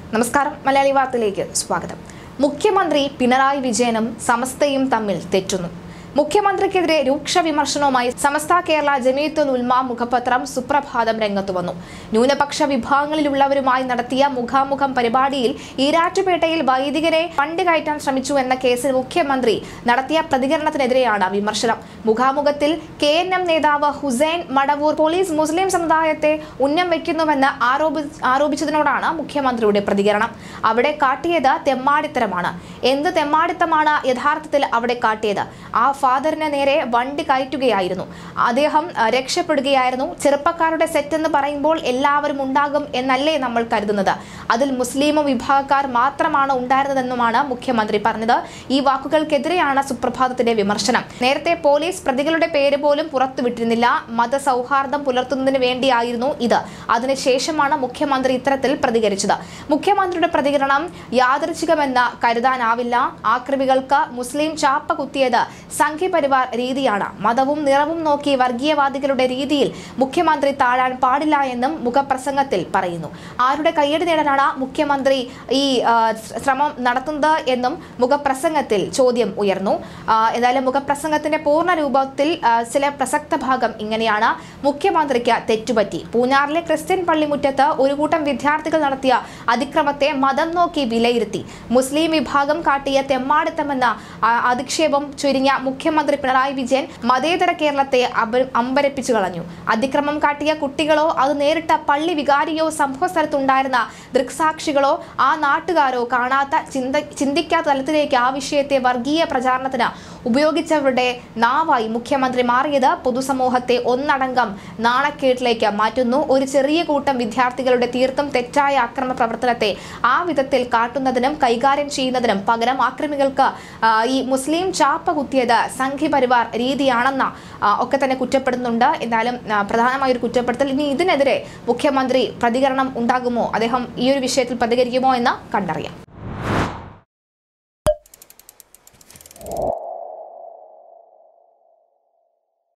നമസ്കാരം മലയാളി വാർത്തയിലേക്ക് സ്വാഗതം മുഖ്യമന്ത്രി പിണറായി വിജയനും സമസ്തയും തമ്മിൽ തെറ്റുന്നു മുഖ്യമന്ത്രിക്കെതിരെ രൂക്ഷ വിമർശനവുമായി സമസ്ത കേരള ജമീത്തുൽ ഉൽമ മുഖപത്രം സുപ്രഭാതം രംഗത്തു വന്നു ന്യൂനപക്ഷ വിഭാഗങ്ങളിലുള്ളവരുമായി നടത്തിയ മുഖാമുഖം പരിപാടിയിൽ ഈരാറ്റുപേട്ടയിൽ വൈദികരെ ഫണ്ട് കയറ്റാൻ ശ്രമിച്ചു എന്ന കേസിൽ മുഖ്യമന്ത്രി നടത്തിയ പ്രതികരണത്തിനെതിരെയാണ് വിമർശനം മുഖാമുഖത്തിൽ കെ എൻ എം നേതാവ് ഹുസൈൻ മടവൂർ പോലീസ് മുസ്ലിം സമുദായത്തെ ഉന്നം വയ്ക്കുന്നുവെന്ന് ആരോപി ആരോപിച്ചതിനോടാണ് മുഖ്യമന്ത്രിയുടെ പ്രതികരണം അവിടെ കാട്ടിയത് തെമ്മാടിത്തരമാണ് എന്ത് തെമ്മാടിത്തമാണ് യഥാർത്ഥത്തിൽ അവിടെ കാട്ടിയത് ആ ഫാദറിന് നേരെ വണ്ടി കയറ്റുകയായിരുന്നു അദ്ദേഹം ആ, രക്ഷപ്പെടുകയായിരുന്നു ചെറുപ്പക്കാരുടെ സെറ്റ് എന്ന് പറയുമ്പോൾ എല്ലാവരും ഉണ്ടാകും എന്നല്ലേ നമ്മൾ കരുതുന്നത് അതിൽ മുസ്ലിം വിഭാഗക്കാർ മാത്രമാണ് ഉണ്ടായിരുന്നതെന്നുമാണ് മുഖ്യമന്ത്രി പറഞ്ഞത് ഈ വാക്കുകൾക്കെതിരെയാണ് സുപ്രഭാതത്തിന്റെ വിമർശനം നേരത്തെ പോലീസ് പ്രതികളുടെ പേര് പോലും പുറത്തുവിട്ടിരുന്നില്ല മതസൗഹാർദ്ദം പുലർത്തുന്നതിന് വേണ്ടിയായിരുന്നു ഇത് അതിനുശേഷമാണ് മുഖ്യമന്ത്രി ഇത്തരത്തിൽ പ്രതികരിച്ചത് മുഖ്യമന്ത്രിയുടെ പ്രതികരണം യാദൃച്ഛികമെന്ന് കരുതാനാവില്ല ആക്രമികൾക്ക് മുസ്ലിം ചാപ്പ കുത്തിയത് സംഘ്യപരിവാർ രീതിയാണ് മതവും നിറവും നോക്കി വർഗീയവാദികളുടെ രീതിയിൽ മുഖ്യമന്ത്രി താഴാൻ പാടില്ല എന്നും മുഖപ്രസംഗത്തിൽ പറയുന്നു ആരുടെ കയ്യടി നേടാനാണ് മുഖ്യമന്ത്രി ഈ ആ, ശ്രമം നടത്തുന്നത് എന്നും മുഖപ്രസംഗത്തിൽ ചോദ്യം ഉയർന്നു ആ, എന്തായാലും മുഖപ്രസംഗത്തിന്റെ പൂർണ്ണ രൂപത്തിൽ ആ, ചില പ്രസക്ത ഭാഗം ഇങ്ങനെയാണ് മുഖ്യമന്ത്രിക്ക് തെറ്റുപറ്റി പൂഞ്ഞാറിലെ ക്രിസ്ത്യൻ പള്ളിമുറ്റത്ത് ഒരു കൂട്ടം വിദ്യാർത്ഥികൾ നടത്തിയ അതിക്രമത്തെ മതം നോക്കി വിലയിരുത്തി മുസ്ലിം വിഭാഗം കാട്ടിയ തെമ്മാടിത്തമെന്ന ആ, അധിക്ഷേപം ചുരുങ്ങിയ മുഖ്യമന്ത്രി പിണറായി വിജയൻ മതേതര കേരളത്തെ അപ- അമ്പരപ്പിച്ചു കളഞ്ഞു അതിക്രമം കാട്ടിയ കുട്ടികളോ അത് നേരിട്ട പള്ളി വികാരിയോ സംഭവ സ്ഥലത്തുണ്ടായിരുന്ന ദൃക്സാക്ഷികളോ ആ നാട്ടുകാരോ കാണാത്ത ചിന്ത ചിന്തിക്കാത്ത തലത്തിലേക്ക് ആ വിഷയത്തെ വർഗീയ പ്രചാരണത്തിന് ഉപയോഗിച്ചവരുടെ നാവായി മുഖ്യമന്ത്രി മാറിയത് പൊതുസമൂഹത്തെ ഒന്നടങ്കം നാണക്കേട്ടിലേക്ക് മാറ്റുന്നു ഒരു ചെറിയ കൂട്ടം വിദ്യാർത്ഥികളുടെ തീർത്തും തെറ്റായ ആക്രമണ പ്രവർത്തനത്തെ ആ വിധത്തിൽ കാട്ടുന്നതിനും കൈകാര്യം ചെയ്യുന്നതിനും പകരം ആക്രമികൾക്ക് ആ, ഈ മുസ്ലിം ചാപ്പ കുത്തിയത് സംഘിപരിവാർ രീതിയാണെന്ന ആ, ഒക്കെ തന്നെ കുറ്റപ്പെടുന്നുണ്ട് എന്നാലും ആ, പ്രധാനമായ ഒരു കുറ്റപ്പെടുത്തൽ ഇനി ഇതിനെതിരെ മുഖ്യമന്ത്രി പ്രതികരണം ഉണ്ടാകുമോ അദ്ദേഹം ഈ ഒരു വിഷയത്തിൽ പ്രതികരിക്കുമോ എന്ന് കണ്ടറിയാം